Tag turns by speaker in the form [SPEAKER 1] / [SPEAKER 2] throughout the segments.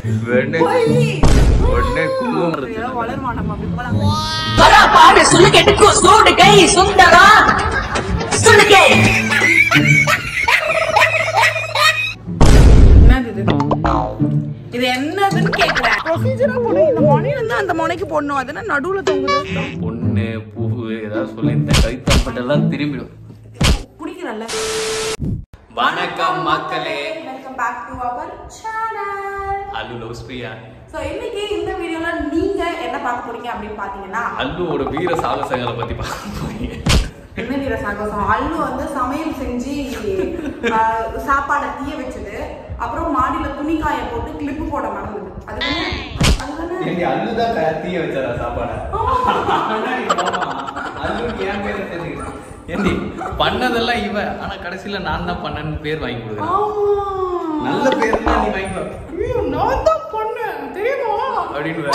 [SPEAKER 1] உடனே உடனே குங்குமம் இருக்கு.
[SPEAKER 2] வளருவான் அப்படி போலாம்
[SPEAKER 3] வரா பாரு சொல்லு கேட்டுக்கோ சூடு கை சுந்தரா சொல்லு கே
[SPEAKER 2] என்னது இது இது என்னதுன்னு கேக்குறேன் ப்ரொசீஜரா போடணும் இந்த முனையில இருந்து அந்த முனைக்கு போடணும் அது என்ன நடுவுல தொங்குது
[SPEAKER 1] பொண்ணு பூ ஏதாவது சொல்லி இந்த கைத்தப்பட்டெல்லாம் திரும்பிடும்
[SPEAKER 2] குடிக்கிறல்ல
[SPEAKER 1] வணக்கம் மக்களே
[SPEAKER 2] welcome back to our channel
[SPEAKER 1] Allu loves Priya
[SPEAKER 2] so இன்னைக்கு இந்த வீடியோல நீங்க என்ன பார்க்க போறீங்க அப்படின்னு பாத்தீங்கன்னா
[SPEAKER 1] அல்லுவோட வீர சாகசங்களை பத்தி பார்க்க போறீங்க
[SPEAKER 2] என்ன வீர சாகசம் அல்லு வந்து சமையல் செஞ்சு ஆஹ், சாப்பாடை தீய வச்சது அப்புறம் மாடியில துணி காய போட்டு கிளிப்பு போட மறந்தது அதுதானே அதுதானே
[SPEAKER 1] ஏண்டி அல்லுதான் கத்திய வச்சாரா சாப்பாடை அல்லுக்கு என் பேரை தெரிஞ்சுக்கிட்டேன் ஏண்டி பண்ணதெல்லாம் இவ ஆனா கடைசியில நான் தான் பண்ணேன்னு பேர் வாங்கி கொடுக்குறேன்
[SPEAKER 2] ஆமா
[SPEAKER 1] நல்ல பேர் தான் நீ வாங்கிக்கோ
[SPEAKER 2] ஐயோ, நான் தான் பண்ணேன் தெரியுமா
[SPEAKER 1] அப்படின்னு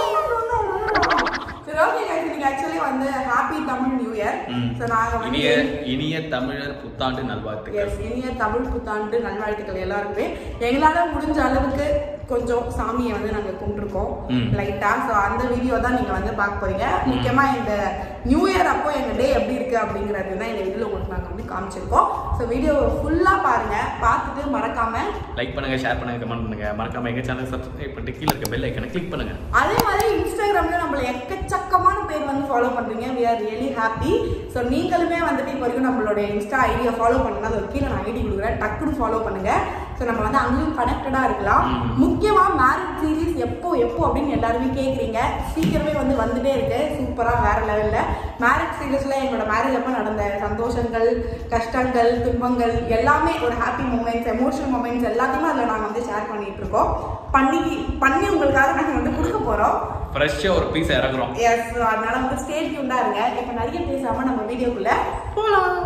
[SPEAKER 2] சரி ஓகே guys இன்னைக்கு ஆக்சுவலி வந்து ஹாப்பி தமிழ் நியூ இயர்
[SPEAKER 1] ம்.
[SPEAKER 2] ஸோ நாங்கள் வந்து
[SPEAKER 1] இனிய இனிய தமிழர் புத்தாண்டு நல்வாழ்த்துக்கள்
[SPEAKER 2] எஸ் இனிய தமிழ் புத்தாண்டு நல்வாழ்த்துக்கள் எல்லாருக்குமே எங்களால முடிஞ்ச அளவுக்கு கொஞ்சம் சாமியை வந்து நாங்க கும்பிட்டுருக்கோம்
[SPEAKER 1] ம்.
[SPEAKER 2] லைட்டா ஸோ அந்த வீடியோ தான் நீங்க வந்து பார்க்க போறீங்க முக்கியமா இந்த நியூ இயர் அப்போ எங்க டே எப்படி இருக்கு அப்படிங்கிறது தான் இந்த வீடியோல உங்களுக்கு நாங்க வந்து காமிச்சிருக்கோம் ஸோ வீடியோ ஃபுல்லா பாருங்க பார்த்துட்டு மறக்காம
[SPEAKER 1] லைக் பண்ணுங்க ஷேர் பண்ணுங்க கமெண்ட் பண்ணுங்க மறக்காம எங்க சேனல் சப்ஸ்கிரைப் பண்ணிட்டு கீழ இருக்க பெல் ஐக்கனை கிளிக் பண்ணுங்க
[SPEAKER 2] அதே மாதிரி இன்ஸ்டாகிராம்ல நம்மள எக்கச்சக்கமான பேர் வந்து ஃபாலோ பண்றீங்க we are really happy so நீங்களுமே வந்துட்டு இப்போ வரைக்கும் நம்மளோட இன்ஸ்டா ஐடியை ஃபாலோ பண்ணா அது கீழே நான் ஐடி கொடுக்குறேன் டக்குன்னு ஃபாலோ பண்ணுங்க ஸோ நம்ம வந்து அங்கேயும் கனெக்டடா இருக்கலாம்
[SPEAKER 1] ம்.
[SPEAKER 2] முக்கியமா மேரேஜ் சீரிஸ் எப்போ எப்போ அப்படின்னு எல்லாருமே கேட்குறீங்க சீக்கிரமே வந்து வந்துட்டே இருக்கு சூப்பரா வேற லெவல்ல மேரேஜ் சீரியஸ்ல எங்களோட மேரேஜ் அப்போ நடந்த சந்தோஷங்கள் கஷ்டங்கள் துன்பங்கள் எல்லாமே ஒரு ஹாப்பி மூமெண்ட்ஸ் எமோஷனல் மூமெண்ட்ஸ் எல்லாத்தையுமே அதில் நாங்கள் வந்து ஷேர் பண்ணிட்டு இருக்கோம் பண்ணி பண்ணி உங்களுக்காக நாங்கள் வந்து கொடுக்க போறோம்
[SPEAKER 1] ஃப்ரெஷ்ஷா ஒரு பீஸ் இறக்குறோம்
[SPEAKER 2] எஸ் அதனால வந்து ஸ்டே டியூன்டா இருங்க இப்போ நிறைய பேசாம நம்ம வீடியோக்குள்ள போலாம்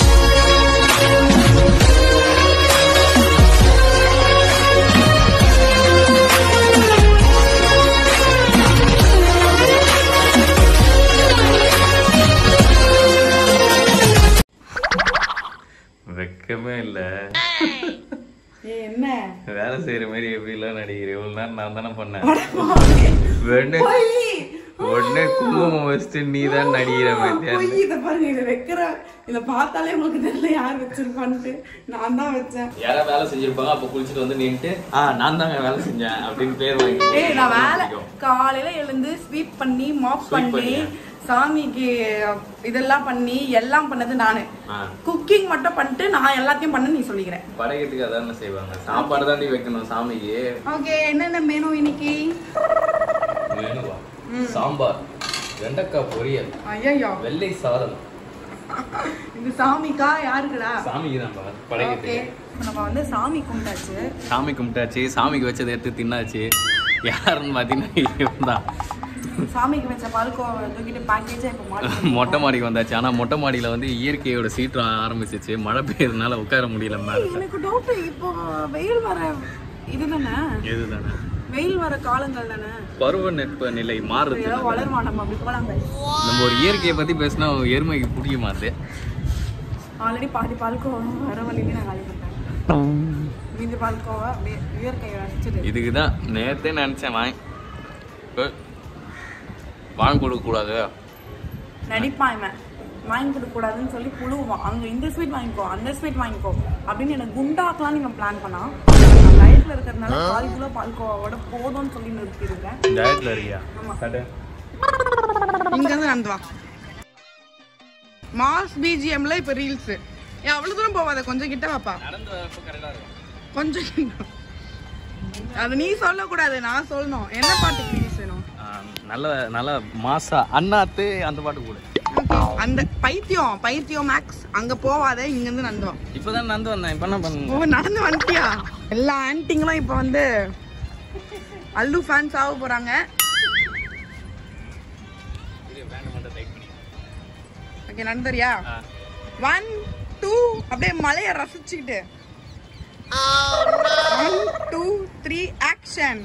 [SPEAKER 1] வெக்கமே இல்ல
[SPEAKER 2] ஏ என்ன
[SPEAKER 1] வேலை செய்யற மாதிரி எப்படி எல்லாம் நடிக்கிறேன் இவ்வளவு நேரம் நான் தானே பண்ணேன் உடனே
[SPEAKER 2] பொய்
[SPEAKER 1] உடனே குங்குமம் வச்சுட்டு நீ தான் நடிக்கிற மாதிரி
[SPEAKER 2] பொய் இதை பாருங்க இதை வைக்கிற இதை பார்த்தாலே உங்களுக்கு தெரியல யார் வச்சிருப்பான்ட்டு நான் தான் வச்சேன்
[SPEAKER 1] யாரா வேலை செஞ்சிருப்பாங்க அப்ப குளிச்சுட்டு வந்து நின்னுட்டு ஆ நான் தாங்க வேலை செஞ்சேன் அப்படின்னு பேர் வாங்கி
[SPEAKER 2] ஏய் நான் வேலை காலையில எழுந்து ஸ்வீப் பண்ணி மாப்
[SPEAKER 1] Sweep
[SPEAKER 2] பண்ணி
[SPEAKER 1] பண்ணியா?
[SPEAKER 2] சாமிக்கு இதெல்லாம் பண்ணி எல்லாம் பண்ணது நானு
[SPEAKER 1] ஆ.
[SPEAKER 2] குக்கிங் மட்டும் பண்ணிட்டு நான் எல்லாத்தையும் பண்ண நீ சொல்லிக்கிறேன்
[SPEAKER 1] படைக்கிறதுக்கு அதான செய்வாங்க சாப்பாடு தாண்டி வைக்கணும் சாமிக்கு
[SPEAKER 2] ஓகே என்னென்ன மெனு இன்னைக்கு
[SPEAKER 1] வேணுவா சாம்பார் வெண்டைக்காய் பொரியல்
[SPEAKER 2] ஐயோ
[SPEAKER 1] வெள்ளை சாதம்
[SPEAKER 2] இது சாமிக்கா யாருக்குடா
[SPEAKER 1] சாமிக்கு தான்
[SPEAKER 2] ஓகே
[SPEAKER 1] படைக்கிறதுக்கு
[SPEAKER 2] நம்ம வந்து சாமி கும்பிட்டாச்சு
[SPEAKER 1] சாமி கும்பிட்டாச்சு சாமிக்கு வச்சதை எடுத்து தின்னாச்சு யாருன்னு பார்த்தீங்கன்னா இவன் தான்
[SPEAKER 2] சாமிக்கு வச்ச பால்கோவை தூக்கிட்டு பேக்கேஜா இப்போ மாட்டி
[SPEAKER 1] மொட்டை மாடிக்கு வந்தாச்சு ஆனால் மொட்டை மாடியில் வந்து இயற்கையோட சீற்றம் ஆரம்பிச்சிச்சு மழை பெய்யறதுனால உட்கார முடியல மேலே
[SPEAKER 2] எனக்கு டவுட் இப்போ வெயில் வர இது தானே
[SPEAKER 1] எதுதானே
[SPEAKER 2] வெயில் வர காலங்கள் தானே
[SPEAKER 1] பருவ நெற்ப நிலை மாறுது
[SPEAKER 2] ஏதோ வளருமா நம்ம அப்படி போலாங்க
[SPEAKER 1] நம்ம ஒரு இயற்கையை பற்றி பேசினா எருமைக்கு பிடிக்க மாட்டுது
[SPEAKER 2] ஆல்ரெடி பாதி பால்கோவா வர வழியிலே நான் காலி பண்ணேன் மீதி பால்கோவா அப்படியே இயற்கையை ரசிச்சது
[SPEAKER 1] இதுக்கு தான் நேற்றே நினச்சேன் வாங்கி ஏய், வாங்கி கொடுக்கக்கூடாது
[SPEAKER 2] நடிப்பான் இவன் வாங்கி கொடுக்க கூடாதுன்னு சொல்லி புழுவான் அங்க இந்த ஸ்வீட் வாங்கிக்கோ அந்த ஸ்வீட் வாங்கிக்கோ அப்படின்னு எனக்கு குண்டாக்கலாம் இவன் பிளான் பண்ணான் டயட்ல இருக்கிறதுனால பால் கிலோ பால்கோவாவோட போதும்னு சொல்லி நிறுத்திருக்கேன்
[SPEAKER 1] டயட்டில் இருக்கியா
[SPEAKER 2] ஆமா.
[SPEAKER 1] கட்டு
[SPEAKER 2] இங்க இருந்து நடந்து வா மாஸ் பிஜிஎம்ல இப்ப ரீல்ஸ் ஏன் அவ்வளவு தூரம் போவாத கொஞ்சம் கிட்ட வாப்பா
[SPEAKER 1] நடந்து வரப்போ கரெக்டாக இருக்கும்
[SPEAKER 2] கொஞ்சம் கிட்ட அது நீ சொல்லக்கூடாது நான் சொல்லணும் என்ன பாட்டுக்கு ரீல்ஸ் வேணும்
[SPEAKER 1] ஆ, நல்ல நல்ல மாசா அண்ணாத்து அந்த பாட்டு கூட
[SPEAKER 2] Okay. அந்த பைத்தியம் பைத்தியம் மேக்ஸ் அங்க போவாத இங்க இருந்து நடந்து வா
[SPEAKER 1] இப்போதான் நடந்து வந்தேன் இப்போ என்ன
[SPEAKER 2] ஓ
[SPEAKER 1] பண்ணுங்க
[SPEAKER 2] நடந்து வந்துட்டியா எல்லா ஆன்ட்டிங்களும் இப்போ வந்து அல்லு ஃபேன்ஸ் ஆக போறாங்க ஓகே நடந்துறியா ஒன் டூ அப்படியே மலையை ரசிச்சுக்கிட்டு ஒன் டூ த்ரீ ஆக்ஷன்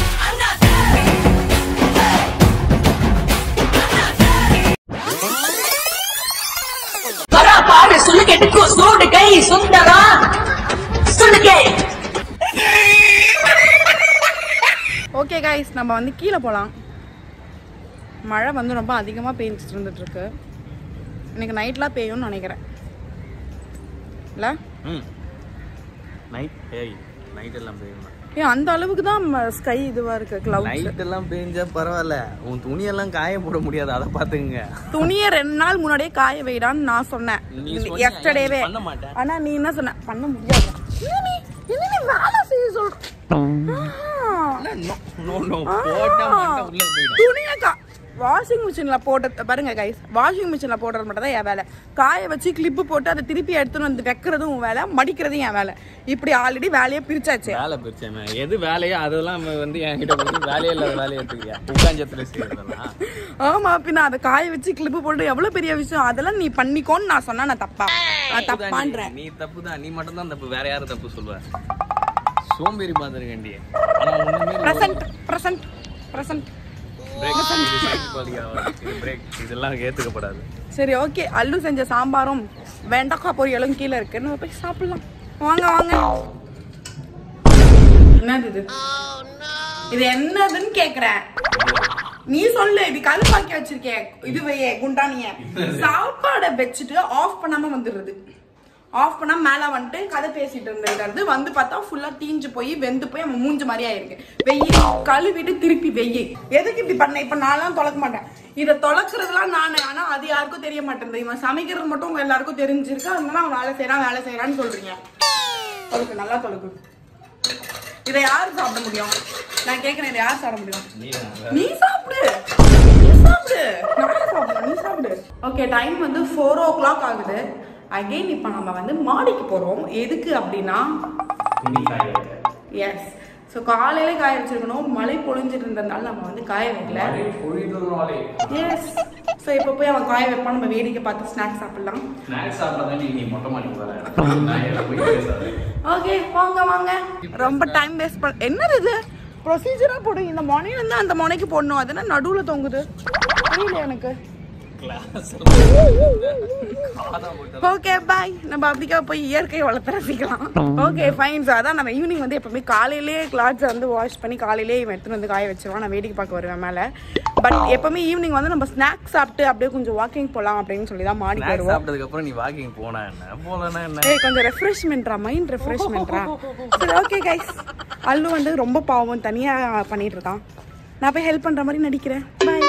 [SPEAKER 3] வரா பாரு சொல்லு கேட்டுக்கோ சூடு கை சுந்தரா சொல்லு கே
[SPEAKER 2] ஓகே கைஸ் நம்ம வந்து கீழே போகலாம் மழை வந்து ரொம்ப அதிகமாக பெஞ்சிட்டு இருந்துட்டு இருக்கு இன்னைக்கு நைட்லாம் பெய்யும்னு நினைக்கிறேன் இல்லை
[SPEAKER 1] ம் நைட் ஏய் நைட் எல்லாம் பெய்யும்
[SPEAKER 2] ஏன் அந்த அளவுக்கு தான் ஸ்கை இதுவாக இருக்கு கிளவுட்ஸ்
[SPEAKER 1] நைட் எல்லாம் பெஞ்சா பரவாயில்ல உன் துணியெல்லாம் காய போட முடியாது அதை பாத்துக்கங்க
[SPEAKER 2] துணியை ரெண்டு நாள் முன்னாடியே காய வைடான்னு நான் சொன்னேன்
[SPEAKER 1] நீ சொன்னியா?
[SPEAKER 2] எஸ்டர்டேவே
[SPEAKER 1] நீ பண்ண மாட்டேன்.
[SPEAKER 2] ஆனா நீ என்ன சொன்ன பண்ண முடியாது என்ன நீ என்ன நீ வேலை செய்ய சொல்ற ஆ.
[SPEAKER 1] நோ நோ போட்டா மட்டும் உள்ள போயிடும்
[SPEAKER 2] துணியை கா வாஷிங் மிஷின்ல போட்ட பாருங்க கைஸ் வாஷிங் மிஷின்ல போடுறது மட்டும் தான் என் வேலை காய வச்சு கிளிப்பு போட்டு அதை திருப்பி எடுத்துன்னு வந்து வைக்கிறதும் உன் வேலை மடிக்கிறதும் என் வேலை இப்படி ஆல்ரெடி வேலையை பிரிச்சாச்சு
[SPEAKER 1] வேலை பிரிச்சேன் எது வேலையோ அதெல்லாம் வந்து என்கிட்ட வந்து வேலையே இல்லாத வேலையை எடுத்துக்கியா உட்காஞ்சத்துல செய்யறதெல்லாம்
[SPEAKER 2] ஆமா பின்ன அதை காய வச்சு கிளிப்பு போட்டு எவ்வளவு பெரிய விஷயம் அதெல்லாம் நீ பண்ணிக்கோன்னு நான் சொன்னா நான் தப்பா நான் தப்பான்றேன்
[SPEAKER 1] நீ தப்பு தான் நீ மட்டும் தான் தப்பு வேற யாரும் தப்பு சொல்லுவ சோம்பேறி பாத்துருக்கேன்டி ஆனா ஒண்ணுமே
[SPEAKER 2] பிரசன்ட் பிரசன்ட் பிரசன்ட்
[SPEAKER 1] பிரேக் இதெல்லாம் ஏத்துக்கப்படாது
[SPEAKER 2] சரி ஓகே அல்லு செஞ்ச சாம்பாரும் வெண்டைக்காய் பொரியலும் கீழே இருக்கு நம்ம போய் சாப்பிடலாம் வாங்க வாங்க என்னது இது இது என்னதுன்னு கேக்குறேன் நீ சொல்லு இது கழுப்பாக்கி வச்சிருக்கேன் இது வையே குண்டானிய சாப்பாடை வச்சுட்டு ஆஃப் பண்ணாம வந்துடுறது ஆஃப் பண்ணா மேல வந்துட்டு கதை பேசிட்டு இருந்திருக்கிறது வந்து பார்த்தா ஃபுல்லா தீஞ்சு போய் வெந்து போய் அவன் மூஞ்ச மாதிரி ஆயிருக்கு வெய்ய கழுவிட்டு திருப்பி வெய்ய எதுக்கு இப்படி பண்ண இப்ப நான்லாம் தொலைக்க மாட்டேன் இதை தொலைக்கிறதுலாம் நானு ஆனா அது யாருக்கும் தெரிய மாட்டேங்குது இவன் சமைக்கிறது மட்டும் உங்க எல்லாருக்கும் தெரிஞ்சிருக்கு அதனால அவன் வேலை செய்யறான் வேலை செய்யறான்னு சொல்றீங்க தொலைக்கு நல்லா தொலைக்கு இதை யாரு சாப்பிட முடியும் நான் கேக்குறேன் இதை யார் சாப்பிட முடியும் நீ சாப்பிடு நீ சாப்பிடு நான் சாப்பிடுறேன் நீ சாப்பிடு ஓகே டைம் வந்து ஃபோர் ஓ கிளாக் ஆகுது அகைன் இப்போ நம்ம வந்து மாடிக்கு போகிறோம் எதுக்கு அப்படின்னா எஸ் ஸோ காலையில காய வச்சிருக்கணும் மழை பொழிஞ்சிட்டு இருந்ததுனால நம்ம வந்து காய வைக்கல எஸ் ஸோ இப்போ போய் அவன் காய வைப்பான் நம்ம வேடிக்கை பார்த்து ஸ்நாக்ஸ் சாப்பிடலாம்
[SPEAKER 1] ஸ்நாக்ஸ் சாப்பிடாதான் நீ மொட்டை மாடிக்கு வர நான் எல்லாம் போய் பேசாது
[SPEAKER 2] ஓகே வாங்க வாங்க ரொம்ப டைம் வேஸ்ட் பண்ண என்னது இது ப்ரொசீஜரா போடு இந்த முனையில இருந்து அந்த முனைக்கு போடணும் அதுனா நடுவுல தொங்குது புரியல எனக்கு
[SPEAKER 1] கிளாஸ்
[SPEAKER 2] ஓகே பாய் நம்ம அப்படிக்கா போய் இயற்கை வளர்த்து ரசிக்கலாம் ஓகே ஃபைன் சார் அதான் நம்ம ஈவினிங் வந்து எப்பவுமே காலையிலேயே கிளாத்ஸ் வந்து வாஷ் பண்ணி காலையிலேயே இவன் எடுத்துட்டு வந்து காய வச்சிருவான் நான் வேடிக்கை பார்க்க வருவேன் மேலே பட் எப்பவுமே ஈவினிங் வந்து நம்ம ஸ்நாக்ஸ் சாப்பிட்டு அப்படியே கொஞ்சம் வாக்கிங் போகலாம் அப்படின்னு சொல்லி தான் மாடி
[SPEAKER 1] ஸ்நாக்ஸ்
[SPEAKER 2] வருவோம்
[SPEAKER 1] சாப்பிட்டதுக்கு அப்புறம் நீ வாக்கிங் போனா என்ன போலனா என்ன
[SPEAKER 2] ஏய் கொஞ்சம் ரெஃப்ரெஷ்மெண்ட்ரா மைண்ட் ரெஃப்ரெஷ்மெண்ட்ரா சரி ஓகே கைஸ் அல்லு வந்து ரொம்ப பாவம் தனியா பண்ணிட்டு இருக்கான் நான் போய் ஹெல்ப் பண்ற மாதிரி நடிக்கிறேன் பாய்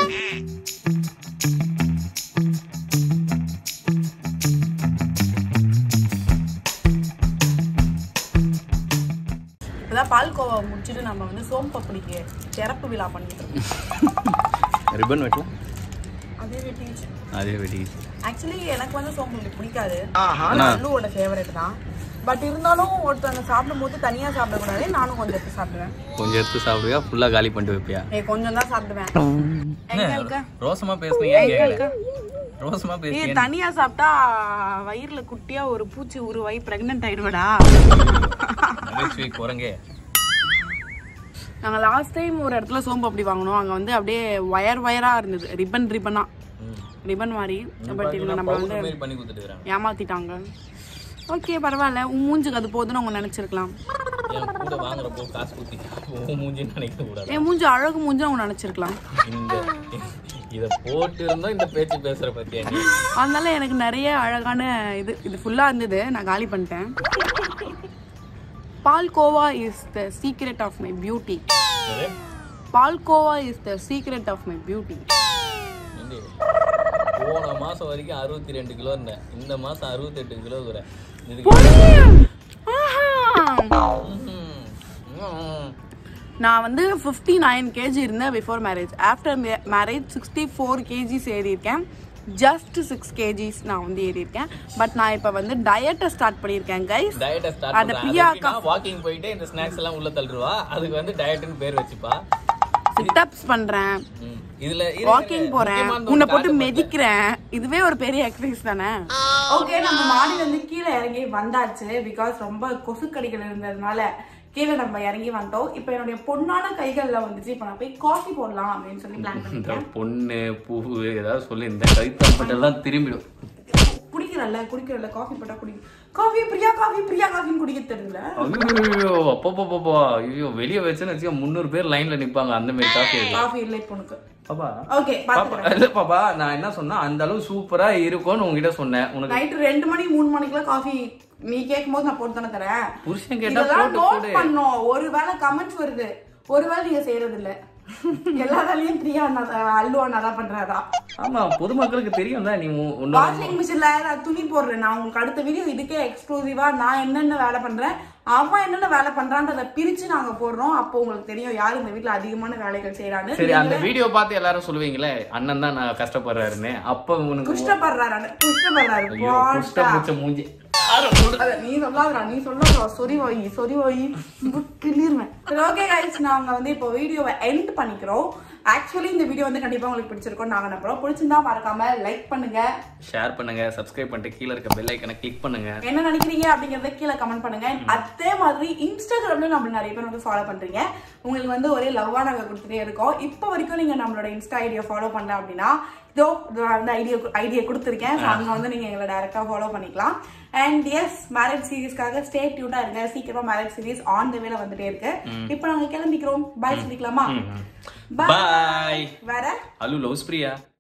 [SPEAKER 2] இப்பதான் பால்கோவா முடிச்சுட்டு நம்ம வந்து சோம்பப்படிக்கு திறப்பு விழா பண்ணிட்டு இருக்கோம்
[SPEAKER 1] ரிப்பன் வெட்டலாம்
[SPEAKER 2] அதே வெட்டிச்சு
[SPEAKER 1] அதே வெட்டி
[SPEAKER 2] ஆக்சுவலி எனக்கு வந்து சோம்பப்படி பிடிக்காது ஆனா அல்லுவோட ஃபேவரட் தான் பட் இருந்தாலும் ஒருத்தவங்க சாப்பிடும்போது தனியா சாப்பிடக்கூடாது நானும் கொஞ்சம் எடுத்து சாப்பிடுவேன்
[SPEAKER 1] கொஞ்சம் எடுத்து சாப்பிடுவியா ஃபுல்லா காலி பண்ணிட்டு வைப்பியா
[SPEAKER 2] ஏய் கொஞ்சம் தான் சாப்பிடுவேன் எங்க இருக்க
[SPEAKER 1] ரோசமா பேசுனீங்க
[SPEAKER 2] எங்க
[SPEAKER 1] கேட்கல
[SPEAKER 2] இருக்க
[SPEAKER 1] ரோசமா
[SPEAKER 2] ஏய்
[SPEAKER 1] பேசுனீங்க
[SPEAKER 2] தனியா சாப்பிட்டா வயிறுல குட்டியா ஒரு பூச்சி உருவாகி பிரெக்னென்ட் ஆயிடுவடா
[SPEAKER 1] நகைச்சுவை குரங்கே
[SPEAKER 2] நாங்க லாஸ்ட் டைம் ஒரு இடத்துல சோம்பு அப்படி வாங்கினோம் அங்க வந்து அப்படியே வயர் வயரா இருந்தது ரிப்பன் ரிப்பனா ரிப்பன் மாதிரி பட் இவங்க நம்ம வந்து
[SPEAKER 1] பவுடர் மாதிரி பண்ணி கொடுத்துட்டு இருக்காங்க
[SPEAKER 2] ஏமாத்திட்டாங்க ஓகே பரவாயில்ல உன் மூஞ்சுக்கு அது போதுன்னு அவங்க நினைச்சிருக்கலாம்
[SPEAKER 1] என் கூட வாங்குறப்போ காசு குத்தி உன் மூஞ்சின்னு நினைக்க கூடாது
[SPEAKER 2] என் மூஞ்சி அழகு மூஞ்சி அவங்க நினைச்சிருக்கலாம்
[SPEAKER 1] இந்த இத போட்டு இருந்தோம் இந்த பேச்சு பேசுற பத்தியா நீ
[SPEAKER 2] அதனால எனக்கு நிறைய அழகான இது இது ஃபுல்லா இருந்தது நான் காலி பண்ணிட்டேன் palkova is the secret of my beauty
[SPEAKER 1] என்னது?
[SPEAKER 2] Palkova is the secret of my beauty
[SPEAKER 1] ஏண்டி, போன மாசம் வரைக்கும் அறுபத்தி ரெண்டு கிலோ இருந்தேன் இந்த மாசம் அறுபத்தெட்டு கிலோ இருக்கிறேன் இதுக்கு ம்ஹும். ம்.
[SPEAKER 2] நான் வந்து ஃபிஃப்டி நைன் கேஜி இருந்தேன் before marriage after marriage sixty four KGs ஏறியிருக்கேன் ஜஸ்ட் சிக்ஸ் கேஜிஸ் நான் வந்து ஏறியிருக்கேன் பட் நான் இப்போ வந்து டயட்டை ஸ்டார்ட் பண்ணியிருக்கேன் கைஸ்
[SPEAKER 1] டயட்டை ஸ்டார்ட்
[SPEAKER 2] அத பிரியாக்கா
[SPEAKER 1] வாக்கிங் போயிட்டு இந்த ஸ்நாக்ஸ் எல்லாம் உள்ள தள்ளுவா அதுக்கு வந்து டயட்னு பேர் வச்சுப்பா
[SPEAKER 2] சிட்டப்ஸ் பண்றேன்
[SPEAKER 1] ம். இதுல இரு,
[SPEAKER 2] வாக்கிங்
[SPEAKER 1] இரு,
[SPEAKER 2] போறேன்
[SPEAKER 1] முக்கியமான
[SPEAKER 2] உன்னை
[SPEAKER 1] ஒரு
[SPEAKER 2] போட்டு
[SPEAKER 1] காரணம்
[SPEAKER 2] மெதிக்கிறேன் இதுவே ஒரு பெரிய எக்ஸசைஸ் தானே ஓகே நம்ம மாடியில இருந்து கீழே இறங்கி வந்தாச்சு பிகாஸ் ரொம்ப கொசு கடிகள் இருந்ததுனால கீழே நம்ம இறங்கி வந்தோம் இப்போ என்னுடைய பொண்ணான கைகள்ல வந்துச்சு இப்போ நான் போய் காஃபி போடலாம் அப்படின்னு சொல்லி பிளான்
[SPEAKER 1] இந்த
[SPEAKER 2] பண்ணிருக்கேன்
[SPEAKER 1] பொண்ணு பூ ஏதாவது சொல்லி இந்த கைத்தம்பட்டெல்லாம் திரும்பிடும்
[SPEAKER 2] பிடிக்கல குடிக்கிறல்ல குடிக்கிறல்ல காஃபி போட்டா குடி காஃபி பிரியா காஃபி பிரியா காஃபின்னு குடிக்க தெரியல
[SPEAKER 1] ஐயோ அப்பப்போ ஐயோ வெளியே வச்சுன்னு வச்சுக்க முந்நூறு பேர் லைன்ல நிப்பாங்க அந்த மாதிரி காஃபி அது
[SPEAKER 2] காஃபி இல்லை இப்போ உனக்கு
[SPEAKER 1] பாப்பா
[SPEAKER 2] ஓகே
[SPEAKER 1] பாப்பா இல்ல பாப்பா நான் என்ன சொன்னா அந்த அளவு சூப்பரா இருக்கும்னு உங்ககிட்ட சொன்னேன் உனக்கு
[SPEAKER 2] நைட்டு ரெண்டு மணி மூணு மணிக்கெல்லாம் காஃபி நீ கேட்கும் போது நான் போட்டு தானே தரேன்
[SPEAKER 1] புருஷன் கேட்டா
[SPEAKER 2] இதெல்லாம்
[SPEAKER 1] போட்டு
[SPEAKER 2] நோட்
[SPEAKER 1] போடு
[SPEAKER 2] பண்ணோம் ஒருவேளை கமெண்ட்ஸ் வருது ஒருவேளை நீங்க செய்யறது இல்ல எல்லா வேலையும் பிரியா அண்ணா தான், அல்லு அண்ணா தான் பண்றாரா
[SPEAKER 1] ஆமா பொதுமக்களுக்கு தெரியும்ல நீ உ- உன்னோட
[SPEAKER 2] வாஷிங் மிஷின்ல நான் துணி போடுறேன் நான் உங்களுக்கு அடுத்த வீடியோ இதுக்கே எக்ஸ்க்ளூசிவா நான் என்னென்ன வேலை பண்றேன் அவன் என்னென்ன வேலை பண்றான்றத பிரிச்சு நாங்க போடுறோம் அப்போ உங்களுக்கு தெரியும் யார் இந்த வீட்ல அதிகமான வேலைகள் செய்யறான்னு
[SPEAKER 1] சரி அந்த வீடியோ பார்த்து எல்லாரும் சொல்லுவீங்களே அண்ணன் தான் நான் கஷ்டப்படுறாருன்னு அப்ப உனக்கு
[SPEAKER 2] குஷ்டப்படுறாரு அண்ணன், குஷ்டப்படுறாரு
[SPEAKER 1] ஐயோ குஷ்ட
[SPEAKER 2] போட்டா.
[SPEAKER 1] மூச்ச மூஞ்சி
[SPEAKER 2] அத நீ சொல்லாதடா நீ சொல்லாதடா சொரி வை சொரி வை கிளிர்வேன் சரி ஓகே கைஸ் நாங்க வந்து இப்போ வீடியோவை எண்ட் பண்ணிக்கிறோம் ஆக்சுவலி இந்த வீடியோ வந்து கண்டிப்பா உங்களுக்கு பிடிச்சிருக்கும் நாங்க நம்புறோம் பிடிச்சிருந்தா மறக்காம லைக் பண்ணுங்க
[SPEAKER 1] ஷேர் பண்ணுங்க சப்ஸ்கிரைப் பண்ணிட்டு கீழ இருக்க பெல் ஐக்கனை கிளிக் பண்ணுங்க
[SPEAKER 2] என்ன நினைக்கிறீங்க அப்படிங்கறத கீழே கமெண்ட் பண்ணுங்க அதே மாதிரி இன்ஸ்டாகிராம்ல நம்ம நிறைய பேர் வந்து ஃபாலோ பண்றீங்க உங்களுக்கு வந்து ஒரே லவ்வா நாங்க கொடுத்துட்டே இருக்கோம் இப்போ வரைக்கும் நீங்க நம்மளோட இன்ஸ்டா ஐடியா ஃபாலோ பண்ணல அப்படின்னா இதோ நான் வந்து ஐடியா ஐடியா கொடுத்துருக்கேன் ஸோ அங்க வந்து நீங்க எங்களை டைரக்டா ஃபாலோ பண்ணிக்கலாம் அண்ட் எஸ் மேரேஜ் சீரிஸ்க்காக ஸ்டே டியூட்டா இருங்க சீக்கிரமா மேரேஜ் சீரிஸ் ஆன் த வேல வந்துட்டே இருக்கு இப்போ நாங்க கிளம்பிக்கிறோம் பாய் சொல்லிக்கலாமா பாய்
[SPEAKER 1] பாய்
[SPEAKER 2] வேற
[SPEAKER 1] அலு லவ்ஸ் பிரியா